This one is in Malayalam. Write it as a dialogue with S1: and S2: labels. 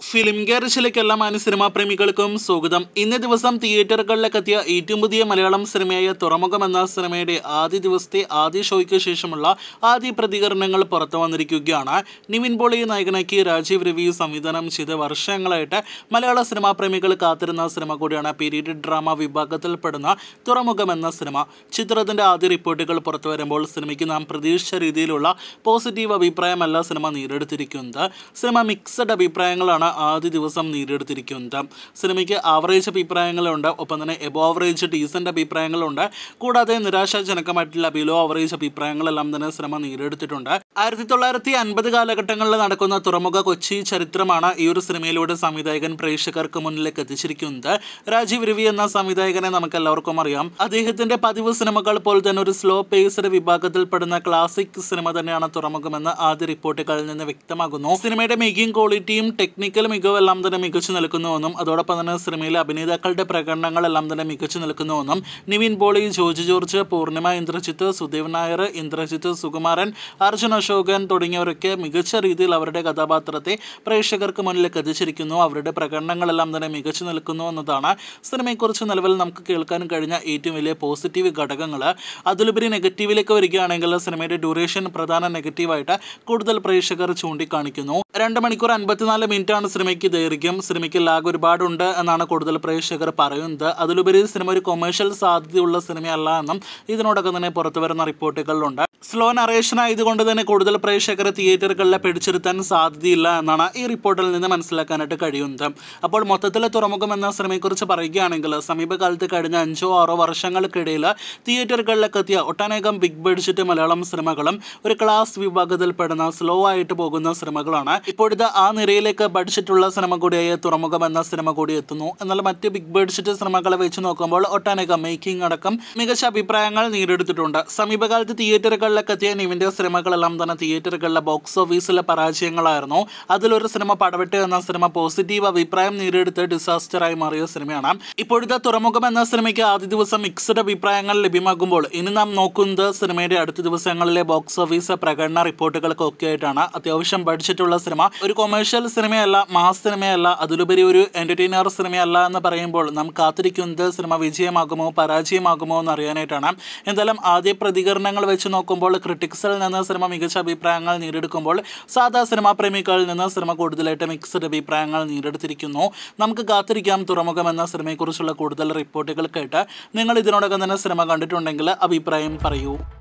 S1: ഫിലിം ഗാരേജിലേക്ക് എല്ലാ മാന്യ സിനിമാ പ്രേമികൾക്കും സ്വാഗതം ഇന്നേ ദിവസം തിയേറ്ററുകളിലേക്ക് എത്തിയ ഏറ്റവും പുതിയ മലയാളം സിനിമയായ തുറമുഖം എന്ന സിനിമയുടെ ആദ്യ ദിവസത്തെ ആദ്യ ഷോയ്ക്ക് ശേഷമുള്ള ആദ്യ പ്രതികരണങ്ങൾ പുറത്തു വന്നിരിക്കുകയാണ് നിവിൻ പോളി നായകനാക്കി രാജീവ് രവി സംവിധാനം ചെയ്ത് വർഷങ്ങളായിട്ട് മലയാള സിനിമാ പ്രേമികൾ കാത്തിരുന്ന സിനിമ കൂടിയാണ് പീരീഡ് ഡ്രാമ വിഭാഗത്തിൽപ്പെടുന്ന തുറമുഖം എന്ന സിനിമ ചിത്രത്തിന്റെ ആദ്യ റിപ്പോർട്ടുകൾ പുറത്തു വരുമ്പോൾ സിനിമയ്ക്ക് നാം പ്രതീക്ഷിച്ച രീതിയിലുള്ള പോസിറ്റീവ് അഭിപ്രായമല്ല സിനിമ നേടിയെടുത്തിരിക്കുന്നത് സിനിമ മിക്സഡ് അഭിപ്രായങ്ങളാണ് ആദ്യ ദിവസം നേടിയെടുത്തിരിക്കുന്നത് സിനിമയ്ക്ക് ആവറേജ് അഭിപ്രായങ്ങളുണ്ട് ഒപ്പം തന്നെ എബോ ആവറേജ് ഡീസൻ്റ് അഭിപ്രായങ്ങളുണ്ട് കൂടാതെ നിരാശാജനകമായിട്ടുള്ള ബിലോ ആവറേജ് അഭിപ്രായങ്ങളെല്ലാം തന്നെ സിനിമ നേടിയെടുത്തിട്ടുണ്ട് ആയിരത്തി തൊള്ളായിരത്തി അൻപത് കാലഘട്ടങ്ങളിൽ നടക്കുന്ന തുറമുഖ കൊച്ചി ചരിത്രമാണ് ഈ ഒരു സിനിമയിലൂടെ സംവിധായകൻ പ്രേക്ഷകർക്ക് മുന്നിലേക്ക് എത്തിച്ചിരിക്കുന്നത് രാജീവ് രവി എന്ന സംവിധായകനെ നമുക്ക് എല്ലാവർക്കും അറിയാം അദ്ദേഹത്തിന്റെ പതിവ് സിനിമകൾ പോലെ തന്നെ ഒരു സ്ലോ പേസ്ഡ് വിഭാഗത്തിൽപ്പെടുന്ന ക്ലാസിക് സിനിമ തന്നെയാണ് തുറമുഖമെന്ന് ആദ്യ റിപ്പോർട്ടുകളിൽ നിന്ന് വ്യക്തമാകുന്നു സിനിമയുടെ മേക്കിംഗ് ക്വാളിറ്റിയും ടെക്നിക്കൽ മികവും എല്ലാം തന്നെ മികച്ചു നിൽക്കുന്നുവെന്നും അതോടൊപ്പം തന്നെ സിനിമയിലെ അഭിനേതാക്കളുടെ പ്രകടനങ്ങളെല്ലാം തന്നെ മികച്ചു നിൽക്കുന്നുവെന്നും നിവിൻ പോളി ജോർജ് ജോർജ് പൂർണിമ ഇന്ദ്രജിത്ത് സുദേവ് നായർ ഇന്ദ്രജിത്ത് സുകുമാരൻ അർജുൻ അശോകൻ തുടങ്ങിയവരൊക്കെ മികച്ച രീതിയിൽ അവരുടെ കഥാപാത്രത്തെ പ്രേക്ഷകർക്ക് മുന്നിലേക്ക് എത്തിച്ചിരിക്കുന്നു അവരുടെ പ്രകടനങ്ങളെല്ലാം തന്നെ മികച്ചു നിൽക്കുന്നു എന്നതാണ് സിനിമയെക്കുറിച്ച് നിലവിൽ നമുക്ക് കേൾക്കാൻ കഴിഞ്ഞ ഏറ്റവും വലിയ പോസിറ്റീവ് ഘടകങ്ങൾ അതിലുപരി നെഗറ്റീവിലേക്ക് വരികയാണെങ്കിൽ സിനിമയുടെ ഡ്യൂറേഷൻ പ്രധാന നെഗറ്റീവായിട്ട് കൂടുതൽ പ്രേക്ഷകർ ചൂണ്ടിക്കാണിക്കുന്നു രണ്ട് മണിക്കൂർ അൻപത്തിനാല് മിനിറ്റാണ് സിനിമയ്ക്ക് ദൈർഘ്യം സിനിമയ്ക്ക് ലാഗ് ഒരുപാടുണ്ട് എന്നാണ് കൂടുതൽ പ്രേക്ഷകർ പറയുന്നത് അതിലുപരി സിനിമ ഒരു കൊമേഴ്ഷ്യൽ സാധ്യതയുള്ള സിനിമയല്ല എന്നും ഇതിനോടൊപ്പം തന്നെ പുറത്തു വരുന്ന റിപ്പോർട്ടുകളിലുണ്ട് സ്ലോ നറേഷൻ ആയതുകൊണ്ട് തന്നെ കൂടുതൽ പ്രേക്ഷകരെ തിയേറ്ററുകളിലെ പിടിച്ചിരുത്താൻ സാധ്യതയില്ല എന്നാണ് ഈ റിപ്പോർട്ടിൽ നിന്ന് മനസ്സിലാക്കാനായിട്ട് കഴിയുന്നത് അപ്പോൾ മൊത്തത്തിൽ തുറമുഖം എന്ന സിനിമയെക്കുറിച്ച് പറയുകയാണെങ്കിൽ സമീപകാലത്ത് കഴിഞ്ഞ അഞ്ചോ ആറോ വർഷങ്ങൾക്കിടയിൽ തിയേറ്ററുകളിലേക്ക് എത്തിയ ഒട്ടനേകം ബിഗ് ബഡ്ജറ്റ് മലയാളം സിനിമകളും ഒരു ക്ലാസ് വിഭാഗത്തിൽപ്പെടുന്ന സ്ലോ ആയിട്ട് പോകുന്ന സിനിമകളാണ് ഇപ്പോഴത്തെ ആ നിരയിലേക്ക് ബഡ്ജറ്റുള്ള സിനിമ കൂടിയായ തുറമുഖം എന്ന സിനിമ കൂടി എത്തുന്നു എന്നാൽ മറ്റ് ബിഗ് ബഡ്ജറ്റ് സിനിമകളെ വെച്ച് നോക്കുമ്പോൾ ഒട്ടനേകം മേക്കിംഗ് അടക്കം മികച്ച അഭിപ്രായങ്ങൾ നേടിയെടുത്തിട്ടുണ്ട് സമീപകാലത്ത് തിയേറ്ററുകളിലേക്ക് എത്തിയ നിവിൻ്റെ സിനിമകളെല്ലാം തന്നെ തിയേറ്ററുകളിലെ ബോക്സ് ഓഫീസിലെ പരാജയങ്ങളായിരുന്നു അതിലൊരു സിനിമ പടവെട്ട് എന്ന സിനിമ പോസിറ്റീവ് അഭിപ്രായം നേടിയെടുത്ത് ഡിസാസ്റ്ററായി മാറിയ സിനിമയാണ് ഇപ്പോഴത്തെ തുറമുഖം എന്ന സിനിമയ്ക്ക് ആദ്യ ദിവസം മിക്സഡ് അഭിപ്രായങ്ങൾ ലഭ്യമാകുമ്പോൾ ഇനി നാം നോക്കുന്നത് സിനിമയുടെ അടുത്ത ദിവസങ്ങളിലെ ബോക്സ് ഓഫീസ് പ്രകടന റിപ്പോർട്ടുകൾക്കൊക്കെ ആയിട്ടാണ് അത്യാവശ്യം ബഡ്ജറ്റുള്ള സിനിമ ഒരു കൊമേഴ്ഷ്യൽ സിനിമയല്ല മാസ് സിനിമയല്ല അതിലുപരി ഒരു എന്റർടൈനർ സിനിമയല്ല എന്ന് പറയുമ്പോൾ നാം കാത്തിരിക്കുന്നത് സിനിമ വിജയമാകുമോ പരാജയമാകുമോ എന്ന് അറിയാനായിട്ടാണ് എന്തായാലും ആദ്യ പ്രതികരണങ്ങൾ വെച്ച് നോക്കുമ്പോൾ ക്രിട്ടിക്സിൽ നിന്ന് സിനിമ മികച്ച അഭിപ്രായങ്ങൾ നേടിയെടുക്കുമ്പോൾ സാധാ സിനിമാ പ്രേമികളിൽ നിന്ന് സിനിമ കൂടുതലായിട്ട് മിക്സഡ് അഭിപ്രായങ്ങൾ നേടിയെടുത്തിരിക്കുന്നു നമുക്ക് കാത്തിരിക്കാം തുറമുഖം എന്ന സിനിമയെക്കുറിച്ചുള്ള കൂടുതൽ റിപ്പോർട്ടുകൾ കേട്ട് നിങ്ങൾ ഇതിനോടകം തന്നെ സിനിമ കണ്ടിട്ടുണ്ടെങ്കിൽ അഭിപ്രായം പറയൂ